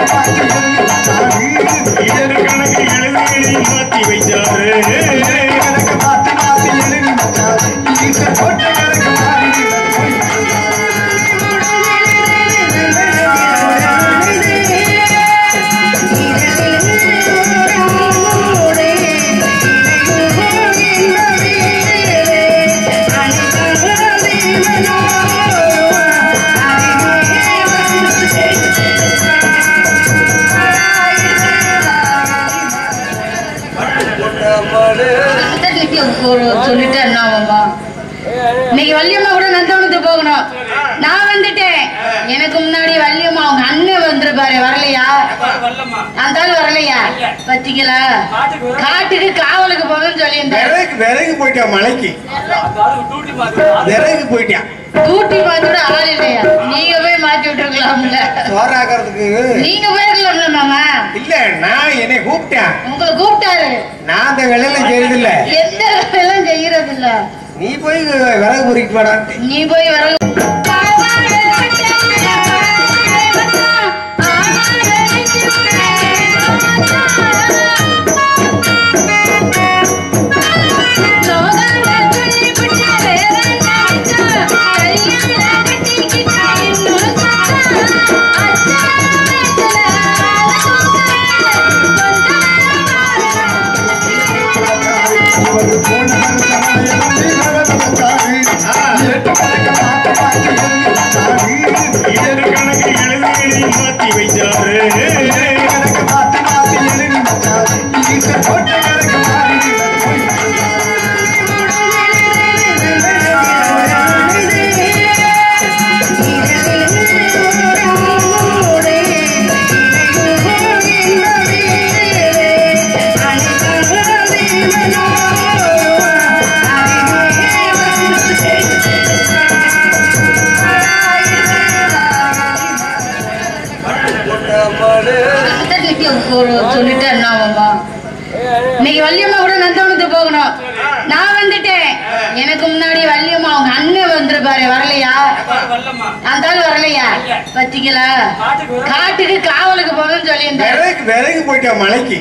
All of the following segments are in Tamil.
இதர் கணக்கு எழுதுகளை மாத்தி வைத்தாரு சொல்லிட்டு என்ன ஆகுமா இன்னைக்கு வள்ளியம்மா கூட நந்தவனத்துக்கு போகணும் நான் வந்துட்டேன் எனக்கு முன்னாடி வள்ளியம்மா அவங்க அண்ணன் வந்திருப்பாரு வரலையா அந்த ஆள் வரலையா பாத்தீங்களா காட்டுக்கு காவலுக்கு போகணும்னு சொல்லியிருந்தாரு விறகு விறகு போயிட்டான் மலைக்கு விறகு போயிட்டான் ஊட்டி பார்த்து கூட ஆள் இல்லையா நீங்க போய் மாத்தி விட்டுருக்கலாம்ல சோறாக்குறதுக்கு நீங்க போயிருக்கலாம்ல மாமா இல்ல நான் என்னை கூப்பிட்டேன் உங்களை கூப்பிட்டாரு நான் அந்த வேலையில செய்யறதில்ல எந்த வேலையும் செய்யறது இல்ல நீ போய் விறகு பொறிக்கு போடான்ட்டு நீ போய் வர இதர் கணக்கு எழுதுகளை மாத்தி வைத்தாரு சொல்லிட்டு என்ன ஆகுமா இன்னைக்கு வள்ளியம்மா கூட நந்தவனத்துக்கு போகணும் நான் வந்துட்டேன் எனக்கு முன்னாடி வள்ளியம்மா அவங்க அண்ணன் வந்திருப்பாரு வரலையா அந்த ஆள் வரலையா பாத்தீங்களா காட்டுக்கு காவலுக்கு போகணும்னு சொல்லியிருந்தாரு விறகு விறகு போயிட்டான் மலைக்கு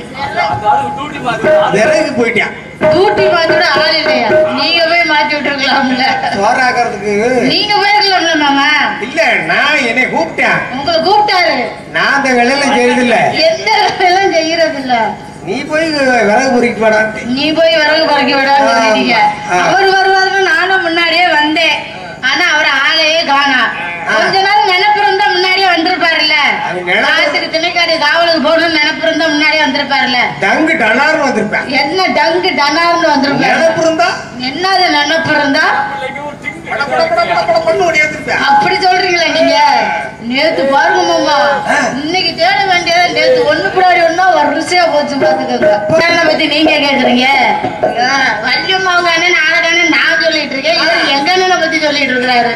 விறகு போயிட்டான் ஊட்டி பார்த்து கூட ஆள் இல்லையா நீங்க போய் மாத்தி விட்டுருக்கலாம்ல சோறாக்குறதுக்கு நீங்க போயிருக்கலாம்ல மாமா இல்ல நான் என்னை கூப்பிட்டேன் உங்களை கூப்பிட்டாரு நான் அந்த வேலையில செய்யறதில்ல எந்த வேலையும் செய்யறது இல்ல நீ போய் விறகு பொறிக்கு போடான்ட்டு நீ போய் விறகு பறக்க விடாம சொல்லிட்டீங்க ஆ. அவர் வருவாருன்னு நானும் முன்னாடியே வந்தேன் ஆனா அவர் ஆளையே காணா கொஞ்ச நாள் நினைப்பு இருந்தா முன்னாடியே வந்திருப்பாருல்ல அது நினைப்பு- காட்டுக்கு திணைக்காடு காவலுக்கு போகணும்னு நினைப்பு இருந்தா முன்னாடியே வந்திருப்பாருல்ல டங்கு டனார்னு வந்திருப்பேன் என்ன டங்கு டனார்னு வந்திருப்பாரு நினப்பு இருந்தா என்னது நினைப்பு இருந்தா பட பட பட பட பட பண்ணு ஓடியாந்துருப்பேன் அப்படி சொல்றீங்களா நீங்க நேத்து பாருங்க மாமா இன்னைக்கு தேட வேண்டியது நேத்து ஒண்ணு பின்னாடி ஒண்ணா வரிசையா போச்சு பாத்துக்கோங்க என்ன பத்தி நீங்க கேக்குறீங்க ஆ, வள்ளியம்மா அவங்க அண்ணன் ஆளதானே நான் சொல்லிட்டு இருக்கேன் இவர் எங்க அண்ணனை பத்தி சொல்லிட்டு இருக்கிறாரு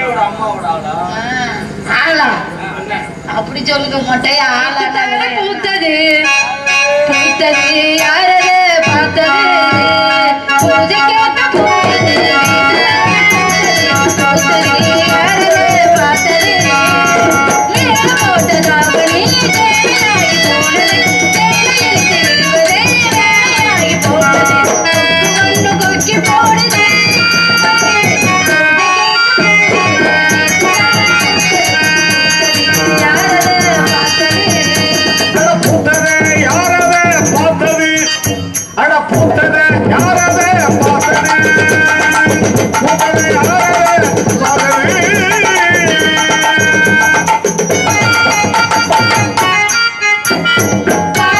ஆ, ஆளா அப்படி சொல்லுங்க மொட்டைய ஆளா பூத்தது பூத்தது யாரது பார்த்தது பூஜை கேட்ட பூத்தது பூத்தது யாரது பார்த்தது மேல போட்டதாவணி தேவையாகி போனது தேவையில் திருவதே வேலையாகி போனது கொண்டு கொக்கி போடுது பூத்தது யாரத பார்த்தது அட பூத்தது யாரத பார்த்தது பூத்தது யாரத பார்த்தது பாட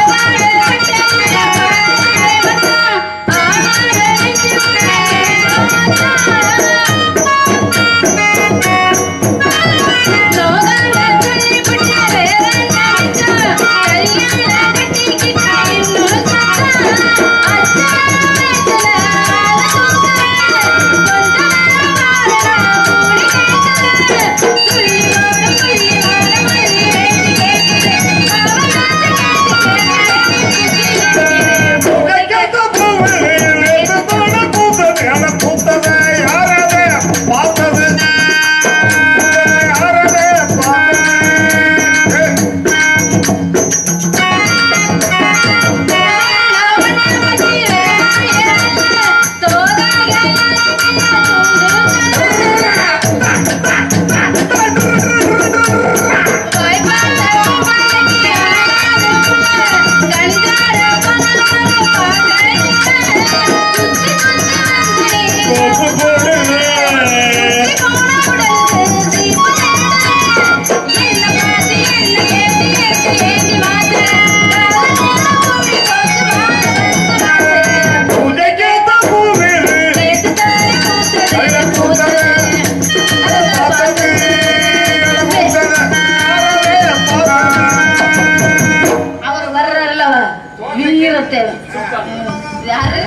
பூஜைக்கேத்த பூவேறு அதுல பூத்தது பார்த்தது அதுல பூத்தது யாரவே பார்த்தது அவர் வர்றாருல வீரத்தை யாரு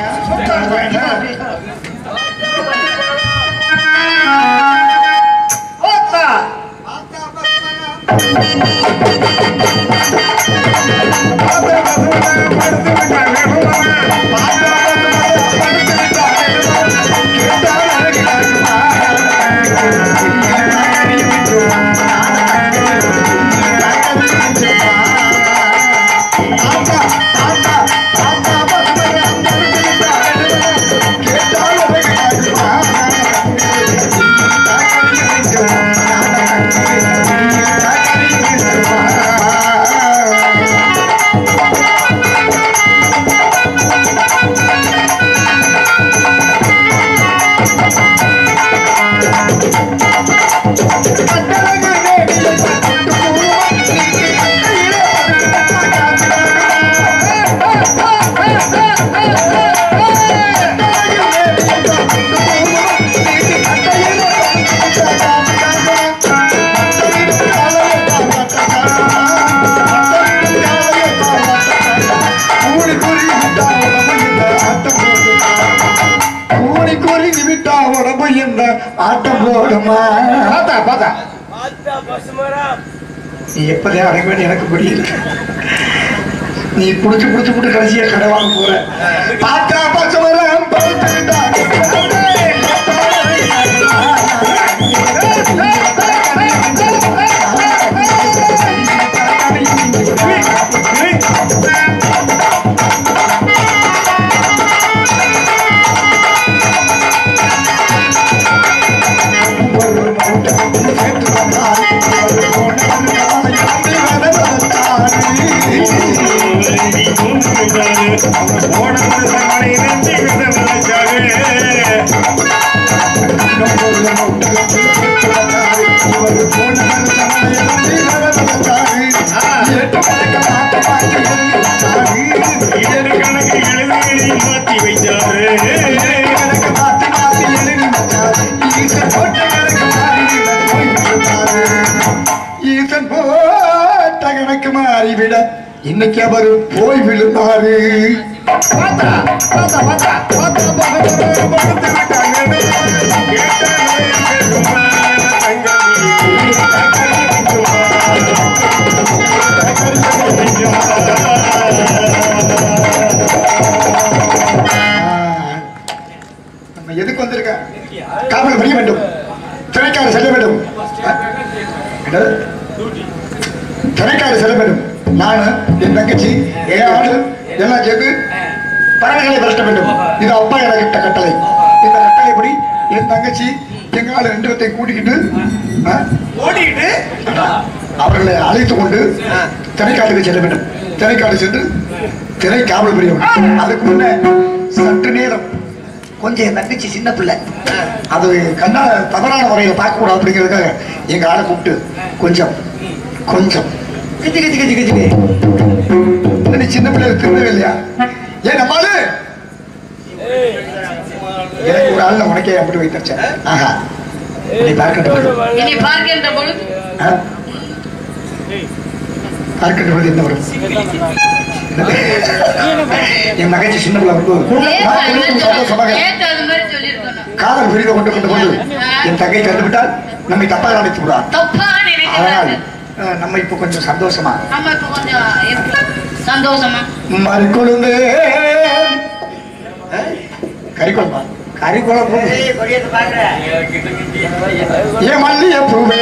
ஓத்தா பாத்த பசுமனை படுத்து விட்டாங்க பாத்த பசுமனை படுத்து விட்டாங்க கேட்டால் கூடி கூறி விட்டா உடம்பு இந்த ஆட்டம் போடுமா பார்த்தா பார்த்தா நீ எப்பதான் அடங்குவேன்னு எனக்கு புரியல நீ புடிச்சு புடிச்சு புட்டு கடைசியா கடை வாங்க போற பாத்தா பசமரம் பழுத்துக்கிட்டா. ஒரு மௌட்டம் சேர்த்து வந்தார். ஒரு கோணம் காலை அப்படி வரவந்தார். மாறிவிட இன்னைக்கு அவர் போய் விழுந்தாரு நம்ம எதுக்கு வந்திருக்க காவல் புரிய வேண்டும் திரைக்காடு செல்ல வேண்டும் என்னது? திரைக்காடு செல்ல வேண்டும் நானு என் தங்கச்சி என் ஆளு எல்லாம் சேர்ந்து பறவைகளை விரட்ட வேண்டும் இது அப்பா எனக்கு இட்ட கட்டளை இந்த கட்டளைப்படி என் தங்கச்சி எங்க ஆளு ரெண்டு பேர்த்தை கூட்டிக்கிட்டு ஆ, ஓடிட்டு அவர்களை அழைத்து கொண்டு திரைக்காட்டுக்கு செல்ல வேண்டும் திரைக்காடு சென்று திரை காவல் புரிய வேண்டும் அதுக்கு முன்ன சற்று நேரம் கொஞ்சம் என் தங்கச்சி சின்ன பிள்ளை அது கண்ணா தவறான முறையில் பார்க்க கூடாது அப்படிங்கிறதுக்காக எங்க ஆளை கூப்பிட்டு கொஞ்சம் கொஞ்சம் கிச்சு கிச்சு கிச்சு கிச்சு இன்னும் நீ சின்ன பிள்ளை திருந்தவே இல்லையா ஏன் நம்மாலு எனக்கு ஒரு ஆள் உனக்கே அப்படி வைத்தச்சேன் ஆஹா நீ பார்க்கட்டும் இனி பார்க்கின்ற பொழுது ஆ? பார்க்கின்ற பொழுது என்ன வரும் என் மகச்சி சின்ன பிள்ளை வந்து நான் குடும்பத்துக்கு சந்தோஷமாக நேத்து அது மாதிரி சொல்லியிருக்கணும் காதல் விரித கொண்டு கொண்டு கொண்டு என் தங்கை கண்டுவிட்டால் நம்மை தப்பாக நினைத்து விடுவார் தப்பா அதனால் நினைக்கிறாங்க அஹ், நம்ம இப்போ கொஞ்சம் சந்தோஷமா நம்ம இப்ப கொஞ்சம் எப்படி சந்தோஷமா மறி கொழுந்து கறிக்குழம்பா கறிக்குழம்பு ஏன் மல்லிய பூவே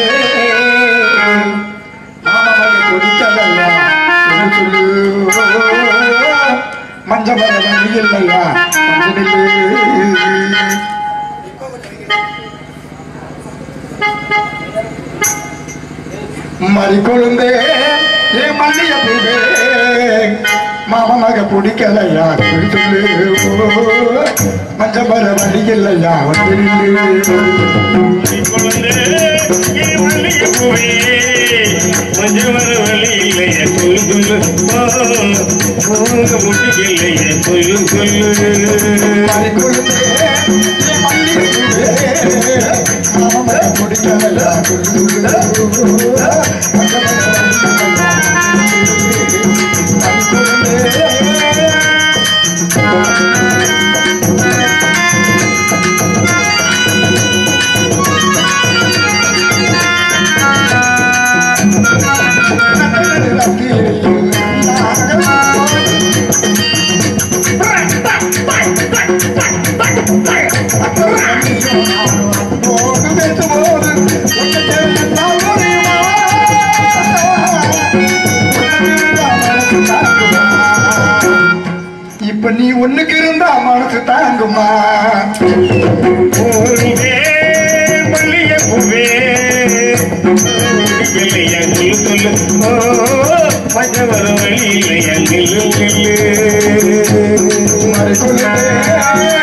மாமலை கொடிக்கலையா ஒரு சொல்லு மஞ்ச மர வழி இல்லையா மறி கொழுந்தே ஏ மல்லிய பூவே மாமனாக பிடிக்கலையா சொல்லு மஞ்ச மர வழி இல்லையா வந்து குழந்தை என் மல்லிகை பூவே கொஞ்சம் வர வழி இல்லையா சொல்லு சொல்லு உங்க முட்டி இல்லையா சொல்லு சொல்லு இப்ப நீ ஒண்ணுக்கு இருந்தா மனசு தாங்குமா பூவே மல்லிகை பூவே இல்லையா சொல்லு சொல்லு ஓ கொஞ்சம் வர வழி இல்லையா நில்லு நில்லு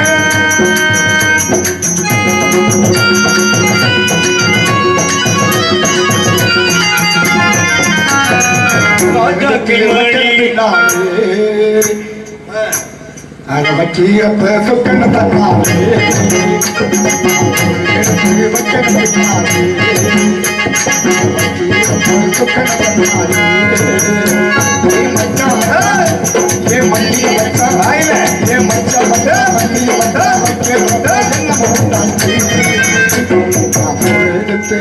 எடுத்து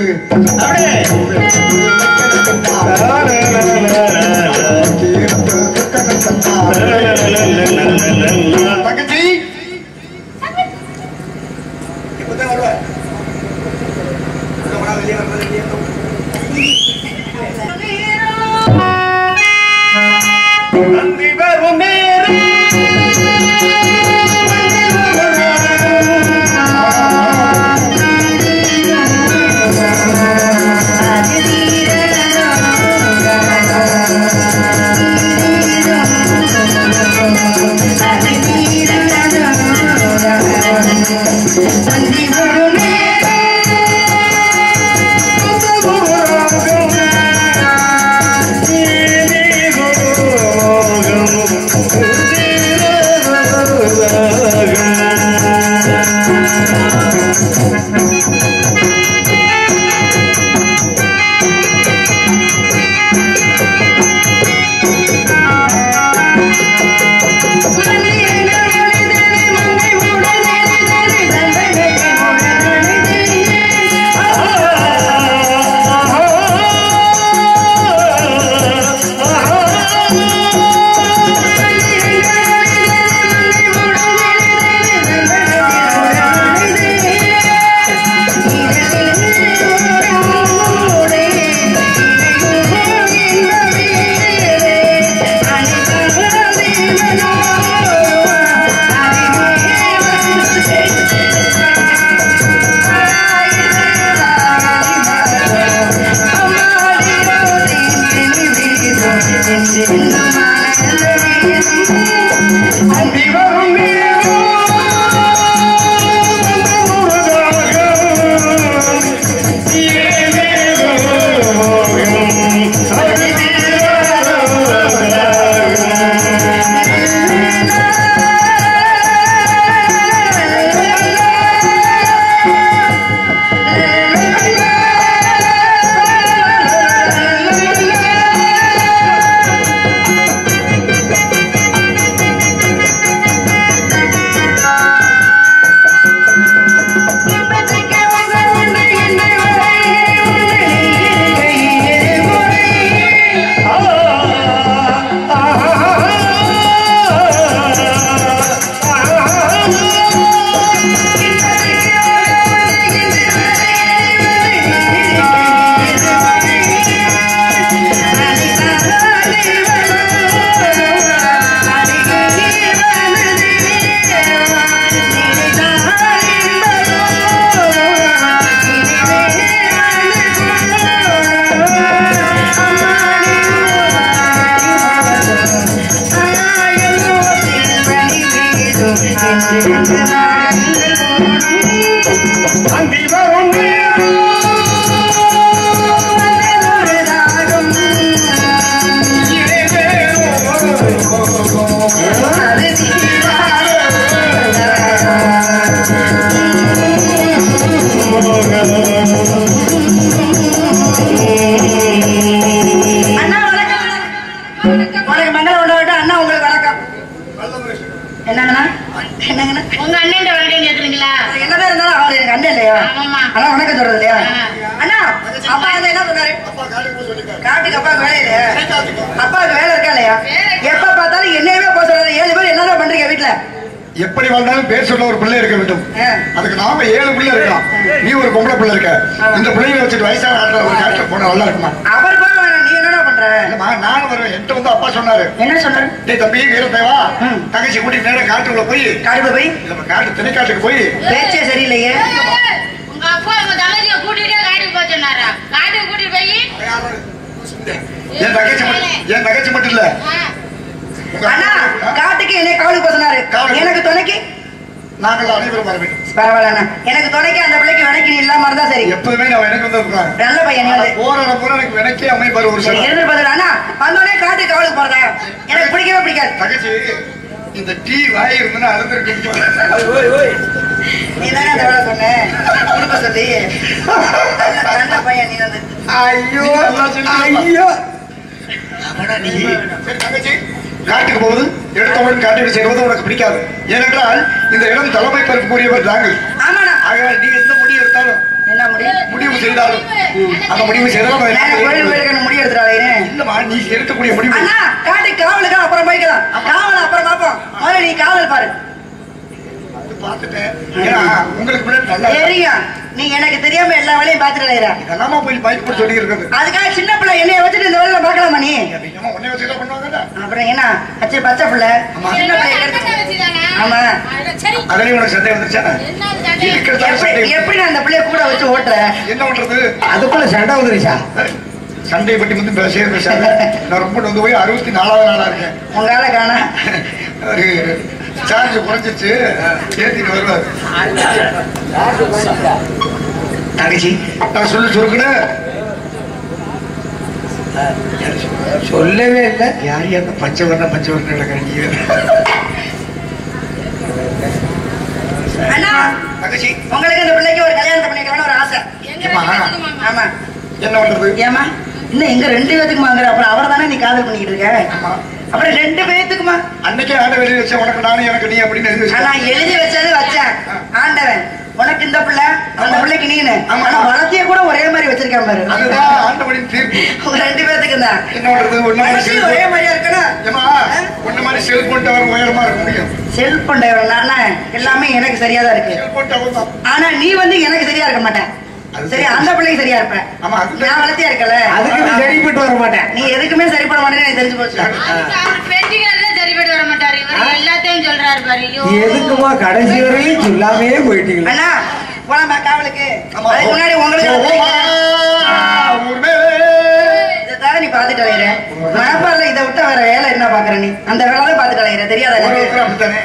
தங்கச்சி எப்பதான் வருவ வெளியே வர்றது வெளியே நந்தி வரும் நேரம் la உனக்கு மங்கள உண்டாகட்டும் அண்ணா உங்களுக்கு வணக்கம் என்னங்கண்ணா என்னங்கண்ணா உங்க அண்ணன் வரைக்கும் கேக்குறீங்களா என்னதான் இருந்தாலும் அவர் எனக்கு அண்ணன் இல்லையா ஆமாம்மா. அண்ணா வணக்கம் சொல்றது இல்லையா ஆ. அண்ணா அப்பா வந்து என்ன சொன்னாரு காட்டுக்கு அப்பாவுக்கு வேலை இல்லையா அப்பாவுக்கு வேலை இருக்கா இல்லையா எப்ப பார்த்தாலும் என்னையவே போக சொல்றாரு ஏழு பேர் என்னதான் பண்றீங்க வீட்டுல எப்படி வாழ்ந்தாலும் பேர் சொல்ல ஒரு பிள்ளை இருக்க வேண்டும் ஆ. அதுக்கு நாம ஏழு பிள்ளை இருக்கலாம் நீ ஒரு பொம்பளை பிள்ளை இருக்க இந்த பிள்ளைங்களை வச்சுட்டு வயசான ஆட்ல ஒரு காட்டுல போனா நல்லா இருக்குமா அவர் போக வேணாம் நீ என்னடா பண்ற இல்லம்மா, நானும் வருவேன் என்கிட்ட வந்து அப்பா சொன்னாரு என்ன சொன்னாரு டேய் தம்பி வீரத்தேவா ம். தங்கச்சி கூட்டிட்டு நேரம் காட்டுக்குள்ள போய் காடுல போய் இல்ல காட்டு திணைக்காட்டுக்கு போய் பேச்சே சரியில்லையே உங்க அப்பா உங்க தங்கச்சியை கூட்டிட்டே காட்டுக்கு போக சொன்னாரா காட்டுக்கு கூட்டிட்டு போய் என் தங்கச்சி மட்டும் என் தங்கச்சி மட்டும் இல்ல உங்க அண்ணா அண்ணா, காட்டுக்கு என்னை காவலுக்கு போக சொன்னாரு காவலுக்கு. எனக்கு துணைக்கு நாங்கள் அனைவரும் வர வேண்டும் பரவாயில்ல அண்ணா எனக்கு துணைக்கு அந்த பிள்ளைக்கு விலைக்கு நீ இல்லாம இருந்தா சரி எப்போதுமே நான் எனக்கு வந்து இருக்காங்க நல்ல பையன் நீ வந்து போற இடம் பூரா எனக்கு வினக்கே அமைப்பாரு ஒரு சரி சில இருந்து பதில் அண்ணா வந்தோடனே காட்டுக்கு காவலுக்கு போறதா எனக்கு பிடிக்கவே பிடிக்காது தங்கச்சி இந்த டீ வாய் இருந்துன்னா அழுந்திருக்கு நீ தானே அந்த வேலை சொன்ன கொடுக்க சொல்லி நல்ல நல்ல பையன் நீ வந்து ஐயோ ஐயோ நீ சரி தங்கச்சி காட்டுக்கு போவது எடுத்தவுடன் காட்டுக்கு செய்வது உனக்கு பிடிக்காது ஏனென்றால் இந்த இடம் தலைமை பருப்புக்குரியவர் நாங்கள் ஆமாண்ணா ஆகையால் நீ எந்த முடிவு எடுத்தாலும் என்ன முடியும் முடிவு செய்தாலும் அந்த முடிவு செய்தாலும் அதை நான் கோயில் நான் கோயிலுக்கு முடி எடுத்துறாளே இல்லம்மா நீ எடுக்கக்கூடிய முடிவு அண்ணா காட்டுக்கு காவலுக்கு அப்புறம் போய்க்கலாம் காவல் அப்புறம் பார்ப்போம் முதல்ல நீ காவல் பாரு அது பார்த்துட்டேன் ஏன்னா உங்களுக்கு முன்னாடி நல்லா தெரியும் நீ எனக்கு தெரியாம எல்லா வேலையும் பாத்துட்டு இதெல்லாமா போய் பைக் போட்டு சொல்லி இருக்குது அதுக்காக சின்ன பிள்ளை என்னைய வச்சுட்டு இந்த வேலையில பார்க்கலாமா நீ அதிகமா உன்னை வச்சு என்ன பண்ணுவாங்கடா அப்புறம் என்ன அச்சே பச்சை பிள்ளை ஆமா. சின்ன பிள்ளை எடுத்து ஆமா சரி அதுலயும் உனக்கு சந்தேகம் வந்துச்சா என்ன சண்டை? இருக்கிறதா எப்படி சந்தேகம் எப்படி நான் அந்த பிள்ளைய கூட வச்சு ஓட்டுற என்ன பண்றது அதுக்குள்ள சண்டை வந்துருச்சா சண்டையை பற்றி வந்து பேசவே பேசாத நான் ரொம்ப வந்து போய் அறுபத்தி நாலாவது நாளா இருக்கேன் உங்களால காணா ஒரு சார்ஜ் குறைஞ்சிச்சு ஏத்திட்டு வருவார் தங்கச்சி நான் சொல்லி சுருக்குன்னு சொல்லவே இல்லை யார் அந்த பச்சை வர்ண பச்சை வர்ண கிடக்கிறீங்க அண்ணா தங்கச்சி உங்களுக்கு இந்த பிள்ளைக்கு ஒரு கல்யாணத்தை பண்ணிக்கலாம்னு ஒரு ஆசை எங்க ஏம்மா? வீட்டுக்கு மாமா. ஆமா என்ன பண்றது ஏமா இன்னும் எங்க ரெண்டு பேத்துக்கு வாங்குற அப்புறம் அவரை தானே நீ காதல் பண்ணிக்கிட்டு இருக்க ஆமா. அப்புறம் ரெண்டு பேத்துக்குமா அன்னைக்கே ஆண்ட வெளியே வச்ச உனக்கு நானும் எனக்கு நீ அப்படின்னு எழுதி ஆனா வச்சேன் எழுதி வச்சது வச்சேன் ஆண்டவன் உனக்கு இந்த பிள்ளை அந்த ஆமா. பிள்ளைக்கு நீனு ஆமா. ஆனா வளர்த்திய கூட ஒரே மாதிரி வச்சிருக்கான் பாரு அதுதான் ஆண்டவனின் தீர்ப்பு உங்க ரெண்டு பேத்துக்கு தான் என்ன பண்றது ஒன்ன மாதிரி மனசு ஒரே செல்போன் மாதிரியா இருக்கணும் ஏமா ஒன்ன மாதிரி செல்போன் டவர் உயரமா இருக்க முடியும் செல்போன் டிரைவர் எல்லாமே எனக்கு சரியா தான் இருக்கு செல்போன் டவர் தான் ஆனா நீ வந்து எனக்கு சரியா இருக்க மாட்டேன் அது சரி சரி. அந்த பிள்ளைக்கு சரியா இருப்ப ஆமா, அது நான் வளர்த்தியா இருக்கல அதுக்கு நீ சரிப்பட்டு வர மாட்டேன் நீ எதுக்குமே சரிப்பட மாட்டேன்னு எனக்கு தெரிஞ்சு போச்சு அதுக்கு அவர் பெட்டிகள்ல சரிப்பட்டு வர மாட்டாரு இவர் எல்லாத்தையும் சொல்றாரு பாரு ஐயோ எதுக்குமா கடைசி வரையும் சொல்லாமே போயிட்டீங்களா அண்ணா போலாமா காவலுக்கு ஆமா. அதுக்கு முன்னாடி உங்களுக்கு ஊர்மே. இதைத்தான் நீ பாத்துட்டு அலையிற மனப்பாறையில இதை விட்டு வேற வேலை என்ன பாக்குற நீ அந்த வேலை தான் பாத்துட்டு அலையிற தெரியாத ஒரு எனக்கு ஒருத்தர் அப்படித்தானே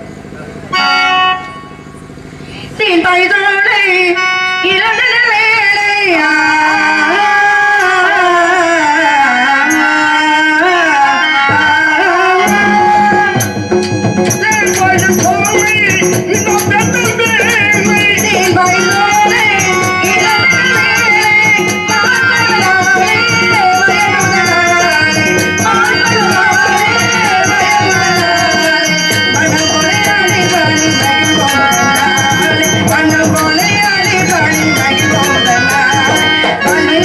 தீன் பைதோலை இளந்த வேலையா தீன் பைதோலை இளந்த வேலை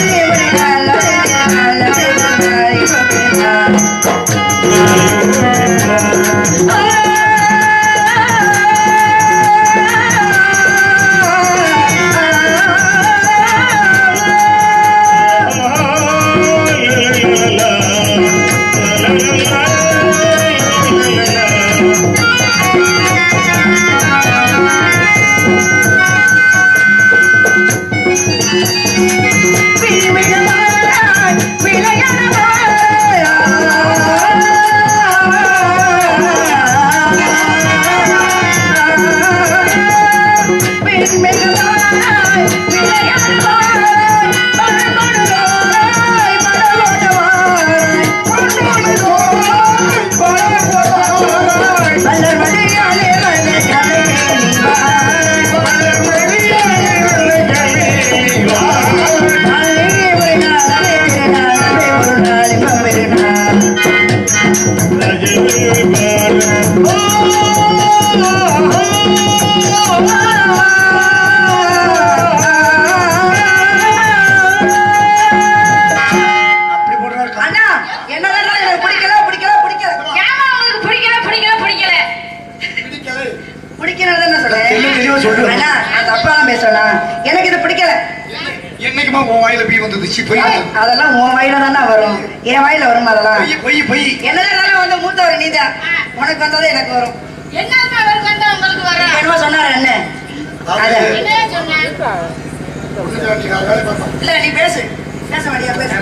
சத்தியமா உன் வாயில போய் வந்தது சி பொய் வந்தது. அதெல்லாம் உன் வாயில தானே வரும் என் வாயில வரும் அதெல்லாம் பொய் பொய் பொய் என்னதான் இருந்தாலும் வந்து மூத்தவர் நீதான் உனக்கு வந்தது எனக்கு வரும் என்னம்மா அவருக்கு வந்தா உங்களுக்கு வர என்னமோ சொன்னாரு என்ன அத என்ன சொன்னேன் இல்ல நீ பேசு பேச மாட்டியா பேசு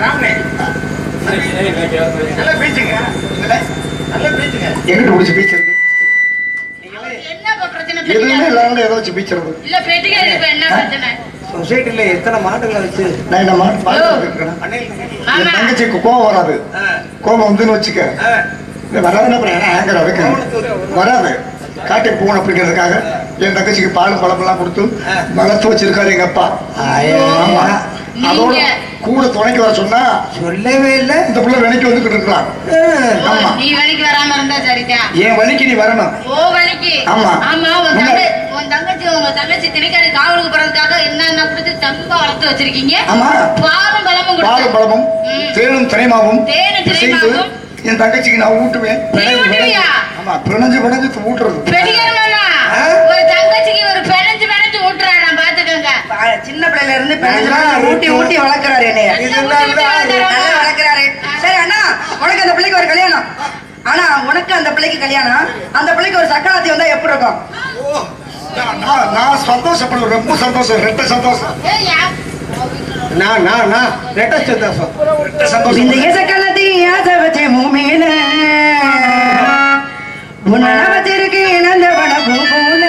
நல்லா பேசுங்க இல்ல? நல்லா பேசுங்க எங்கிட்ட முடிச்சு பேசுறது என்னப்பா பிரச்சனை எதுவுமே பெட்டிக்கார இல்லாம ஏதோ வச்சு பேசுறது இல்ல பெட்டிக்கார இப்ப என்ன பிரச்சனை சொசைட்டில எத்தனை மாடுகளை வச்சு நான் என்ன மாட்டு பாத்துட்டு இருக்கிறேன் என் மாமா தங்கச்சிக்கு கோவம் வராது கோவம் வந்துன்னு வச்சுக்க இல்ல வராதுன்னா அப்புறம் என்ன ஆங்கர் அதுக்கு வராது காட்டுக்கு போகணும் அப்படிங்கிறதுக்காக என் தங்கச்சிக்கு பால் பழமெல்லாம் கொடுத்து வளர்த்து வச்சிருக்காரு எங்க அப்பா ஆமா அதோட நீங்க- கூட துணைக்கு வர சொன்னா சொல்லவே இல்ல இந்த பிள்ளை விலைக்கு வந்துகிட்டு இருக்கான் ஓ, ஆமா. நீ வேலைக்கு வராம இருந்தா சரிதான் என் வழிக்கு நீ வரணும் ஓ வேலைக்கு ஆமா. ஆமா உன் முன்ன- தங்கை உன் தங்கச்சி உங்க தங்கச்சி திணைக்காரி காவலுக்கு போறதுக்காக என்னென்ன கொடுத்து தம்பா வளர்த்து வச்சிருக்கீங்க ஆமா பாலும் பழமும் பாலும் கொடுத்து பழமும் ம். தேனும் தினைமாவும் தேனும் செய்து தினைமாவும். என் தங்கச்சிக்கு நான் ஊட்டுவேன் நீ பிணைஞ்சு ஊட்டுவியா? பிணைஞ்சு- ஆமா பிணைஞ்சு பிணைஞ்சு ஊட்டுறது பெரியார் மாமா ஆ? ஒரு தங்கச்சிக்கு ஒரு பிணைஞ்சு பிணைஞ்சு ஊட்டுறா நான் பாத்துக்கோங்க பா- சின்ன பிள்ளையில இருந்து பிள்ளைங்க நல்லா ஊட்டி ஊட்டி வளர்க்கறாரு என்னைய நல்லா ஊட்டி ஊட்டி நல்லா வளர்க்கறாரு. வளர்க்கறாரு சரி அண்ணா உனக்கு அந்த பிள்ளைக்கு ஒரு கல்யாணம் ஆனா உனக்கு அந்த பிள்ளைக்கு கல்யாணம் அந்த பிள்ளைக்கு ஒரு சக்கராத்தி வந்தா எப்படி இருக்கும் ஓ, நான்- நான் நான் சந்தோஷப்படுவேன் ரொம்ப சந்தோஷம் ரெட்ட சந்தோஷம் ஏய்யா, நான் நான் நான் ரெட்ட சந்தோஷம் ரெட்ட சந்தோஷம் இந்த இசக்கலத்தி ஆசை வச்ச மூமேல உன்னை வச்சிருக்கு நந்த பட பூல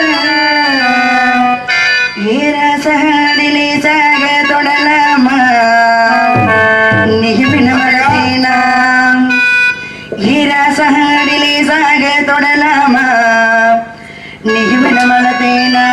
ஈரசடிலே சாக தொடலாமா நிகழ்வின மழத்தேனா ஈரசடிலே சாக தொடலாமா நிகழ்வின மழத்தேனா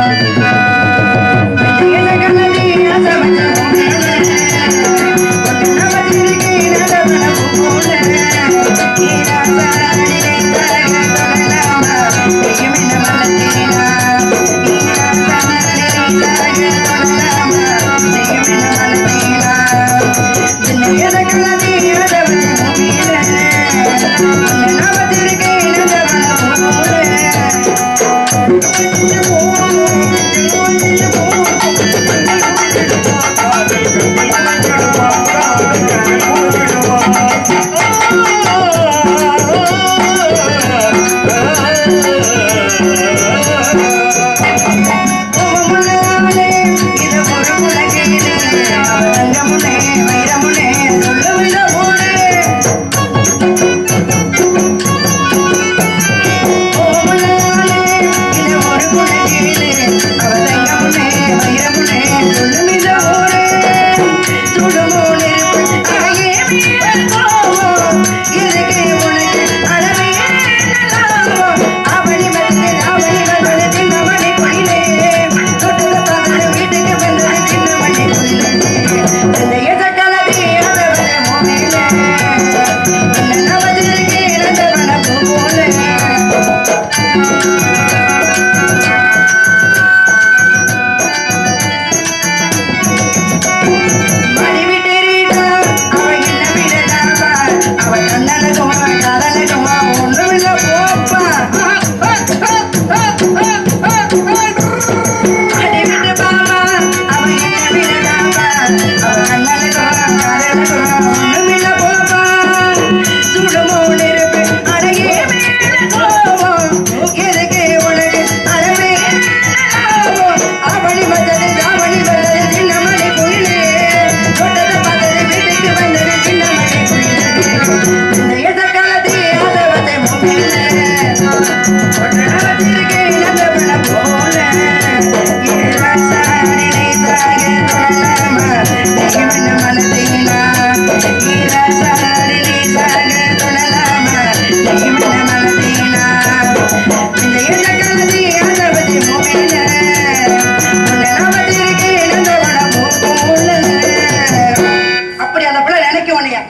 அப்படி அந்த பிள்ளை நினைக்கும் உன்னைய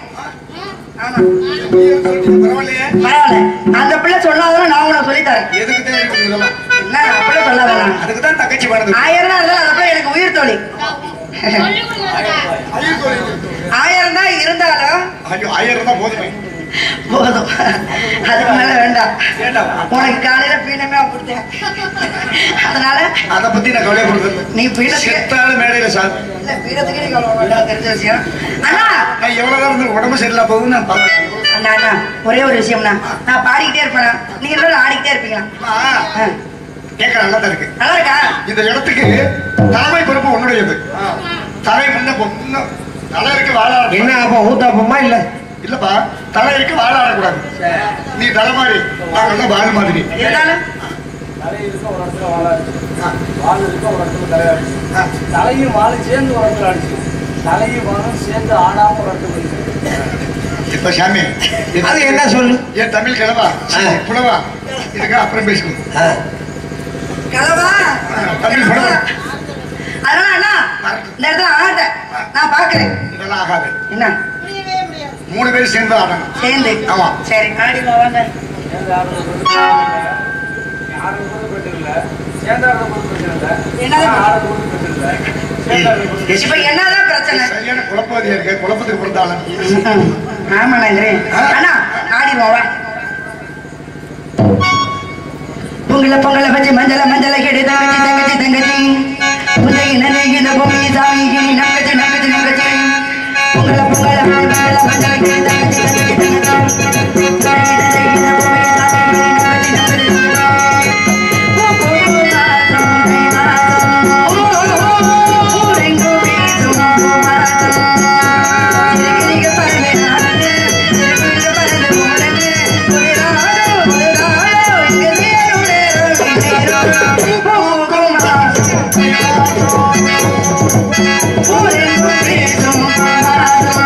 ஆமா பரவாயில்லையே பரவாயில்ல அந்த பிள்ளை சொல்லாதான் நான் உனக்கு சொல்லி தரேன் எதுக்கு தான் எனக்கு இதெல்லாம் என்ன அப்படி சொல்லாதான் அதுக்கு தான் தங்கச்சி வேணுது ஆயிரம் தான் இருந்தாலும் அந்த பிள்ளை எனக்கு உயிர் தோழி சொல்லிக் கொடுங்க ஆயிரம் தான் இருந்தாலும் ஐயோ ஆயிரம் தான் போதுமே போதும் அதுக்கு மேல வேண்டாம் வேண்டாம். உனக்கு காலையில பீனமே கொடுத்தேன் அதனால அதை பத்தி நான் கவலைப்படுறது நீ பீனத்துக்கு செத்தாலும் மேடையில சார் இல்ல பீனத்துக்கு நீ கவலை வேண்டாம் தெரிஞ்ச விஷயம் அண்ணா நான் எவ்வளவுதான் இருந்து உடம்பு சரியில்லை போகுது நான் பார்க்கிறேன். அண்ணா அண்ணா ஒரே ஒரு விஷயம்ண்ணா நான் பாடிக்கிட்டே இருப்பேனா நீங்க எல்லாரும் ஆடிக்கிட்டே இருப்பீங்களா அம்மா, ஆ. கேட்க நல்லா தான் இருக்கு நல்லா இருக்கா இந்த இடத்துக்கு தலைமை பொறுப்பு உன்னுடையது தலை முன்ன பொ- முன்ன தலை இருக்கு வாழ என்ன அப்ப ஊத்தாப்பமா இல்ல இல்லப்பா தலை இருக்கு வாழ ஆடக்கூடாது நீ தலை மாதிரி நாங்க எல்லாம் வாழ மாதிரி இருந்தாலும் தலையும் வாழும் சேர்ந்து ஒரு இடத்துல அடிச்சு தலையும் வாழும் சேர்ந்து ஆடாம ஒரு இடத்துல இருக்கு. இப்ப சாமி அது என்ன சொல்லு ஏன் தமிழ் கிழவா ஆ. புலவா இதுக்கு அப்புறம் பேசுவோம் கலவா தமிழ் புலவா அதனால அண்ணா இந்த இடத்துல ஆட்ட நான் பாக்குறேன் இதெல்லாம் ஆகாது என்ன மூணு பேர் சேர்ந்து ஆடணும் சேர்ந்து ஆமா. சரி ஆடி வாங்க சேர்ந்து ஆடுறது பொறுத்து யாரும் பொறுத்து பிரச்சனை இல்லை சேர்ந்து ஆடுறது பொறுத்து பிரச்சனை இல்லை என்னது? ஆடுறது பொறுத்து பிரச்சனை இல்லை சேர்ந்து ஆடுறது பொறுத்து இப்ப என்னதான் பிரச்சனை சரியான குழப்பதியா இருக்கு குழப்பத்துக்கு பிறந்தாலும் ஆமா நந்திரேன் அண்ணா ஆடிடுவோம் வா பொங்கல பொங்கல வச்சு மஞ்சள மஞ்சள கெடு தங்கச்சி தங்கச்சி தங்கச்சி புதைய நனைகிற பூமி சாமி கிணி நங்கச்சி நங்கச்சி நங்கச்சி பொங்கல பொங்கல வச்சு மஞ்சள மஞ்சள கெடு தங்கச்சி தங்கச்சி தங்கச்சி புதைய நனைகிற பூமி சாமி கிணி நங்கச்சி நங்கச்சி ஓ, ஓ, ஓ, வாசம், தை வாசம். ஓ, ஓ, ஓ, ஊரெங்கும் வீசும் பூவாசம். சிறுகிரிக பறவை நாடு, சிறுகுயில்க பறந்து ஓடுது. குளிராடோ, குளிராடோ, இங்கு நேரும் நேரும் நேரும். பூக்கும் வாசம், தை வாசம். ஊரெங்கும் வீசும் பூவாசம்.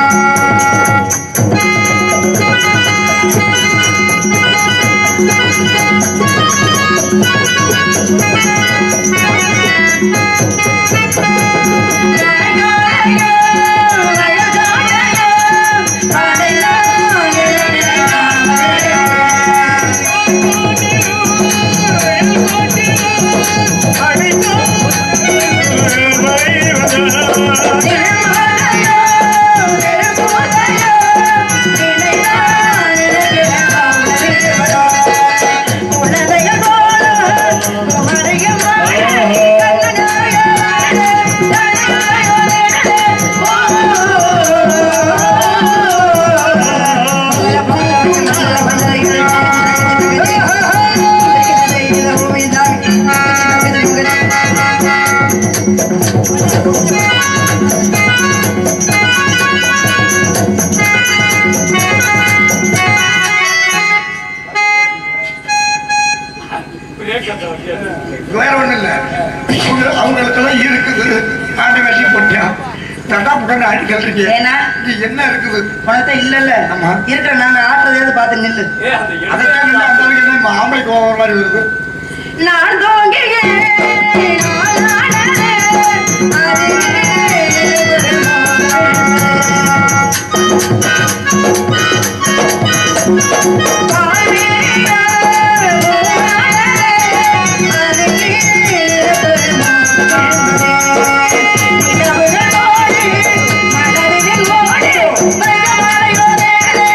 வேற ஒண்ணும் இல்ல அவங்க அவங்களுக்கெல்லாம் இருக்குது ஆண்டு வேலையும் போட்டியான் தட்டா புட்டா ஆடி கல்றீங்க ஏன்னா? இது என்ன இருக்குது பணத்தை இல்லல்ல ஆமா. இருக்கிற நாங்க ஆட்டுறதையாவது பார்த்து நில்லு ஏ அந்த அதுக்காக இல்ல, அந்த ஆளுக்கு என்ன ஆம்பளை கோவம் மாதிரி வருது நான் தோங்கியே நானானே, அதிலே ஒரு மோகம். பாடியே நானானே, அதிலே ஒரு மோகம். நிலவுகள் ஓடி, மலர்கள் ஓடி, மலர்களோடே,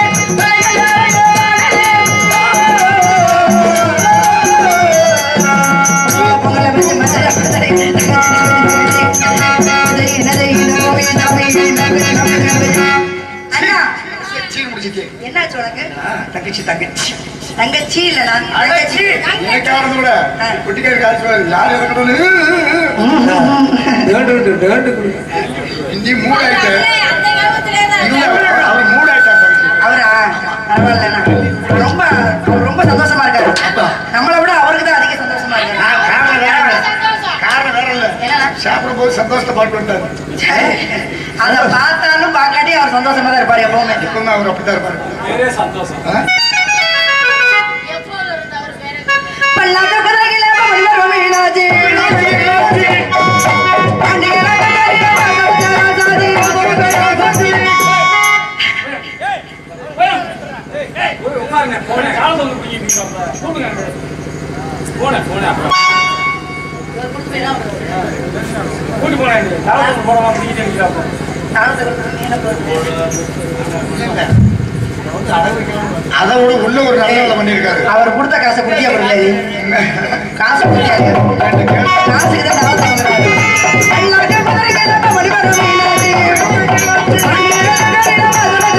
அண்ணா சீன் முடிச்சிட்டே என்னாச்சு உனக்கு தங்கச்சி தங்கச்சி தங்கச்சி இல்லடா தங்கச்சி தங்கச்சி எனக்காரது கூட குட்டிக்காரி காசு யார் இறக்கணும் டேண்டு விட்டு, டேண்டு கொடு. இந்தி மூட் ஆயிட்டு இல்ல, அவர் அவர் மூட் ஆயிட்டார் தங்கச்சி அவரா பரவாயில்லண்ணா ரொம்ப அவர் ரொம்ப சந்தோஷமா இருக்காரு நம்மளை விட அவருக்கு தான் அதிக சந்தோஷமா இருக்காரு நான் காரணம் வேற இல்ல. காரணம் வேற இல்ல என்னடா? சாப்பிடும் போது சந்தோஷத்தை பாட்டு வந்தார் அத பார்த்தாலும் பார்க்காட்டி அவர் சந்தோஷமா தான் இருப்பாரு எப்பவுமே எப்பவுமே அவர் அப்படித்தான் இருப்பாரு வேறே சந்தோஷம் ஆ? எப்போது இருந்து அவர் பேரை பல்லாக்க குதிரையில மனிதர் மீனாஜி போய் உட்காருங்க போனேன் காலம் வந்து பிடிக்கிட்டு கூப்பிடுங்க போனேன் போனேன் அப்புறம் கூட்டி போனேன் காலம் போடலாம் பிடிக்கிட்டு நிற்கிறாப்போ இல்ல. அதை விட உள்ள ஒரு நல்ல வேலை பண்ணியிருக்காரு அவர் கொடுத்த காசை குட்டியா பண்ணல காசு குட்டியா காசுக்கு தான் தாவல் வாங்குறாரு. எல்லாருக்கும் மதுரைக்கு நம்ம மணிவரம் மீனாட்சி. மணிவரம்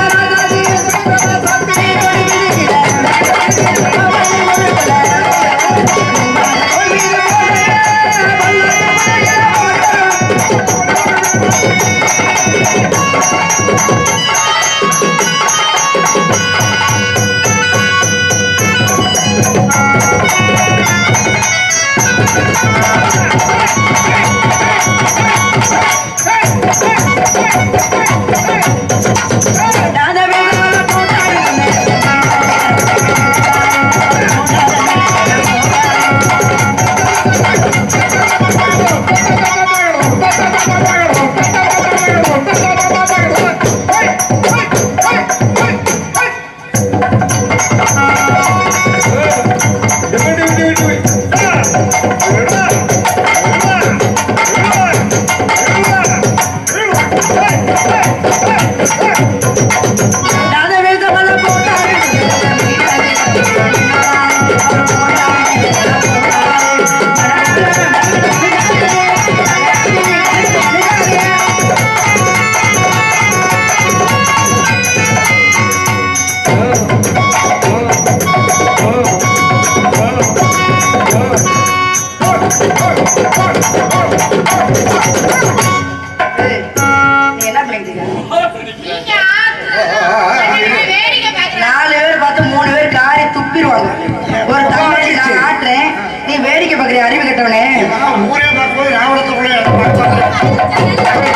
நீ என்ன பண்ணிட்டு இருக்க? நீங்க ஆட்டுறது. வேடிக்கை பார்க்கறது. நாலு பேர் பார்த்து மூணு பேர் காரி துப்பிடுவாங்க ஒரு தங்கச்சி நான் ஆட்டுறேன் நீ வேடிக்கை பார்க்குற அறிவு கெட்டவனே ஆனா ஊரே பார்க்கும்போது ராவணத்துக்குள்ளே எனக்கு பார்ப்பாங்க.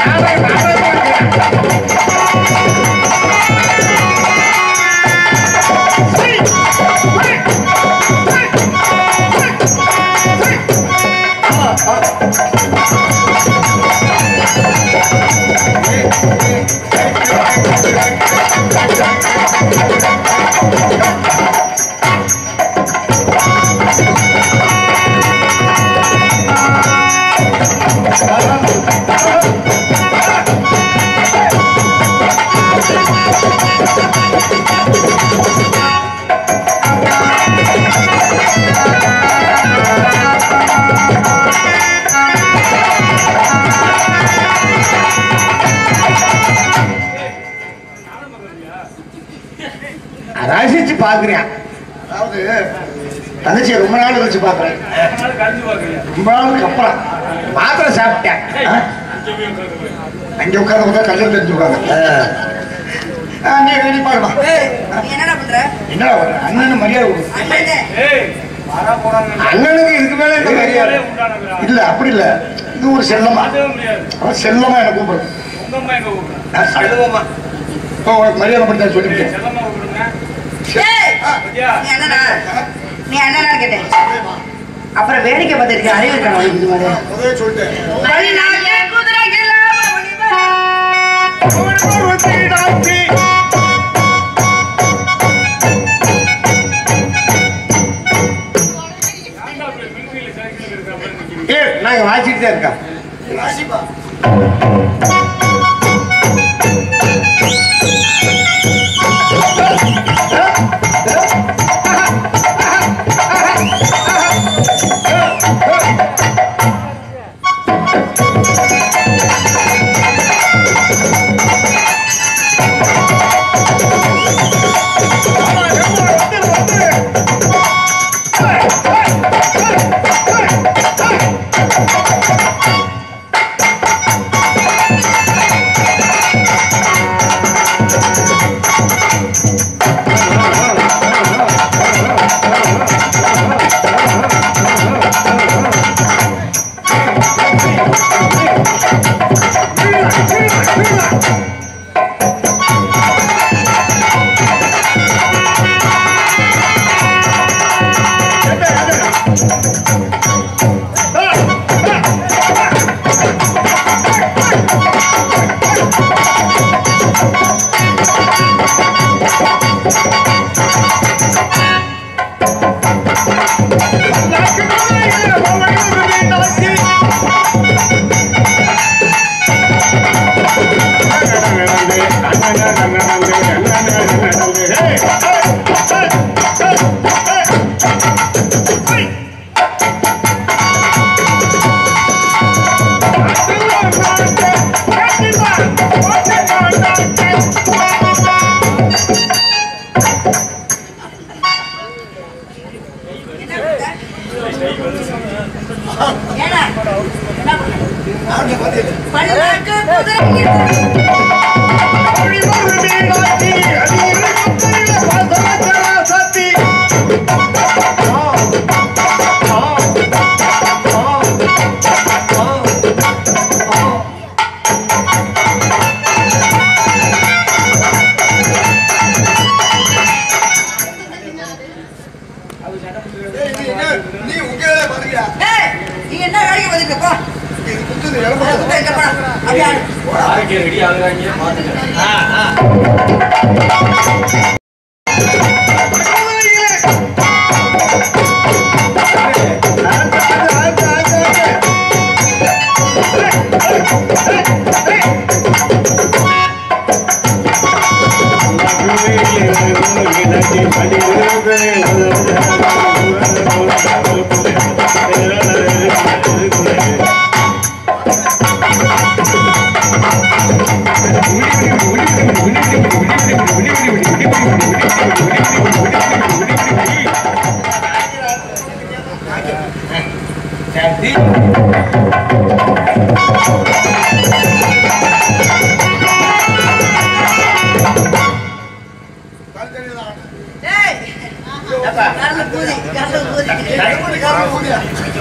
ரசிச்சு பாக்குறேன் அதாவது தங்கச்சியை ரொம்ப நாள் கழிச்சு பார்க்குறேன் அதனால கழிஞ்சு பாக்குறீங்க ரொம்ப நாளுக்கு அப்புறம் மாத்திரை சாப்பிட்டேன் ஆ? அங்கே உட்காந்து உட்காந்து கல்யாணம் தெரிஞ்சு உட்காந்து நீ நீ பாருமா நீ என்னடா பண்ற என்னடா வர்ற அண்ணனு மரியாதை கொடு அண்ணனே, ஏய் வரா போறாங்க அண்ணனுக்கு இதுக்கு மேல என்ன மரியாதை உண்டானவரா இல்ல அப்படி இல்ல இது ஒரு செல்லமா அதுவே முடியாது அவன் செல்லமா எனக்கு கூப்பிடுறது உங்க அம்மா எங்க கூப்பிடுறேன் நான் செல்லமா இப்போ உனக்கு மரியாதை பண்ணி தான் சொல்லிவிட்டேன் செல்லம்மா கூப்பிடுங்க ஏய், பத்தியா நீ அண்ணனா நீ அண்ணனா கேட்டேன் அப்புறம் வேடிக்கை பார்த்துருக்க அறிவு இருக்கணும் உனக்கு இது மாதிரி முதல்ல சொல்லிட்டேன் வழி நாயே குதிரைக்கெல்லாம் மணிவரம். ஏன்டா அப்படி மின்வெளி சைக்கிள் இருக்கிற மாதிரி நிக்கிறீங்க? ஏ நாங்க வாசிட்டு தான் இருக்கோம் ஆ ஏன்னா என்ன பண்ண? ஆளுங்க பாத்தீங்க பல்லாக்கு குதிரை நீ உங்களே பாருங்க ஏய், நீங்க என்ன வேலைக்கு வந்துட்டு போ இது குத்துது அதை இளம்பரம் குத்த இங்க போடா. அப்படியே ஆடு. யாருக்கு ரெடி ஆகுறாங்க பாத்துக்க ஏய், கரல பூதி, கரல பூதி. கருமணிக்காரன் ஊதியா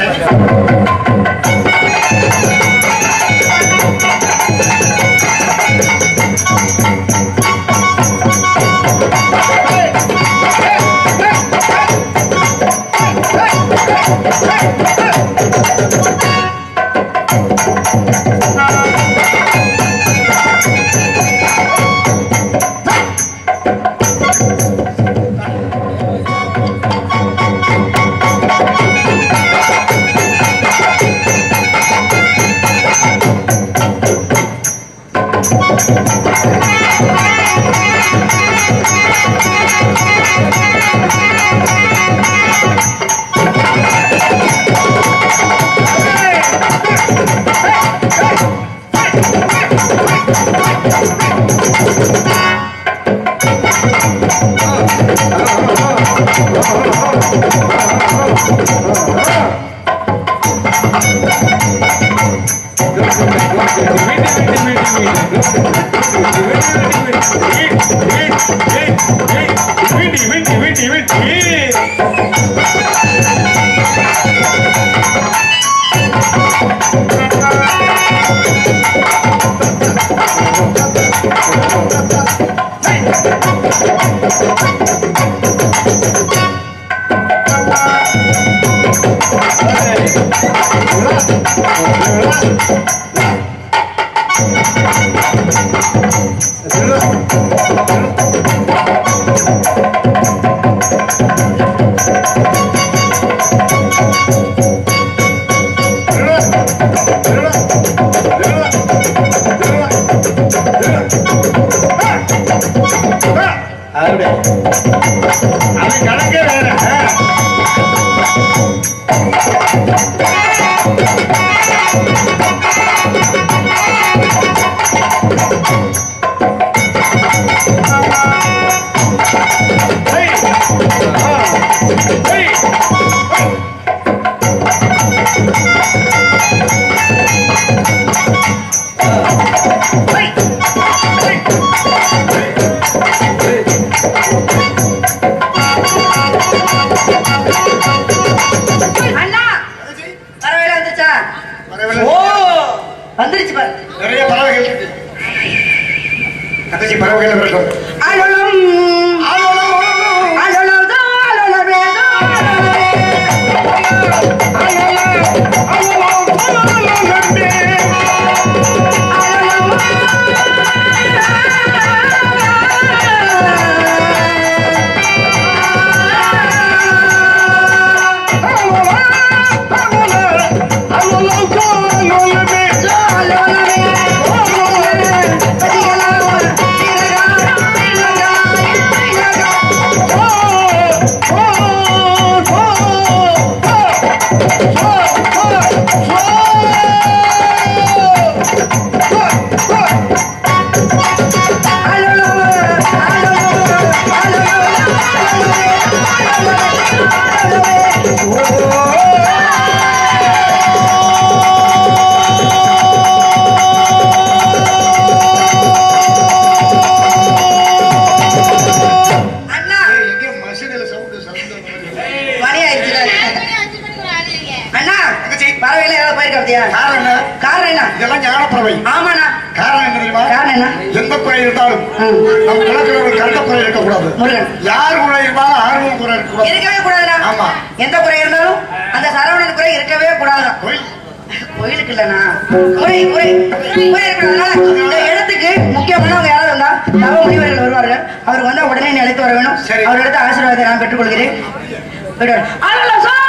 அவன் கணக்கே வேற அண்ணா பறவையில வந்துச்சா வரவில்லை. வந்துருச்சு பாரு நிறைய பறவைகள் இருக்கு தங்கச்சி பறவைகள் இருக்கும் அலலம் அலலம் தோ அலலவே தோ ஓ பார்த்தியா காரணம் என்ன காரணம் என்ன இதெல்லாம் ஞானப்பறவை ஆமாண்ணா காரணம் என்ன தெரியுமா காரணம் என்ன எந்த குறை இருந்தாலும் ம். நம் கிழக்கில் ஒரு கண்ட குறை இருக்கக்கூடாது முருகன் யார் குறை இருந்தாலும் ஆர்வம் குறை இருக்கக்கூடாது இருக்கவே கூடாதுடா ஆமா. எந்த குறை இருந்தாலும் அந்த சரவணன் குறை இருக்கவே கூடாதுதான் கோயில் கோயிலுக்கு இல்லண்ணா குறை குறை குறை இருக்கக்கூடாதுனால இந்த இடத்துக்கு முக்கியமானவங்க யாராவது வந்தா தவ முனிவர்கள் வருவார்கள் அவர் வந்தா உடனே நீ அழைத்து வர வேணும் சரி. அவரிடத்து ஆசீர்வாதத்தை நான் பெற்றுக்கொள்கிறேன் போயிட்டு வாரு. அலலசா!